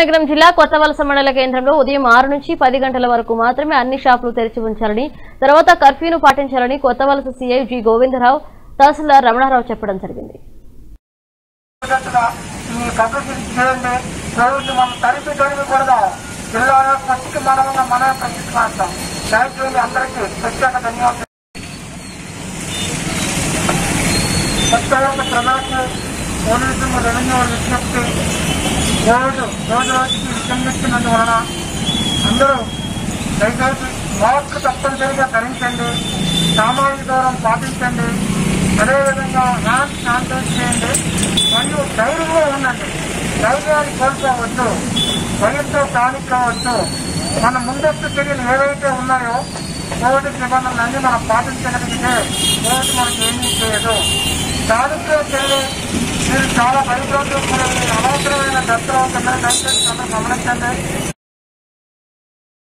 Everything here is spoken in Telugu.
విజయనగరం జిల్లా కొత్తవలస మండల కేంద్రంలో ఉదయం ఆరు నుంచి పది గంటల వరకు మాత్రమే అన్ని షాపులు తెరిచి ఉంచాలని తర్వాత కర్ఫ్యూను పాటించాలని కొత్తవలస సీఐ జి గోవిందరావు తహసీల్దార్ రమణారావు చెప్పడం జరిగింది తగ్గట్టుగా ఈ పద్ధతి చేయండి కోవిడ్ మనం తరిపి తరిపి కొడదాం జిల్లాలో ప్రతికి మనముగా మనమే ప్రతిష్ఠిస్తాం దయచేసి అందరికీ ప్రత్యేక ధన్యవాదాలు కొత్తగా ప్రజలకు పోలీసులు రెవెన్యూ విజ్ఞప్తి కోవిడ్ రోజు రోజుకి విజృంభిస్తున్నందువలన అందరూ దయచేసి మాస్క్ తప్పనిసరిగా ధరించండి సామాజిక దూరం పాటించండి అదేవిధంగా హ్యాండ్ శానిటైజ్ చేయండి మరియు ధైర్యంగా ఉండండి ధైర్యాన్ని కోల్పోవద్దు భయంతో పానిక్ కావచ్చు మన ముందస్తు చర్యలు ఏవైతే ఉన్నాయో కోవిడ్ నిబంధనలన్నీ మనం పాటించగలిగితే కోవిడ్ మనకి ఏమీ చేయదు దానితో చర్యలు మీరు చాలా భయపడుతూ అనవసరమైన దత్తలు అవుతున్నాయి దయచేసి అందరూ గమనించండి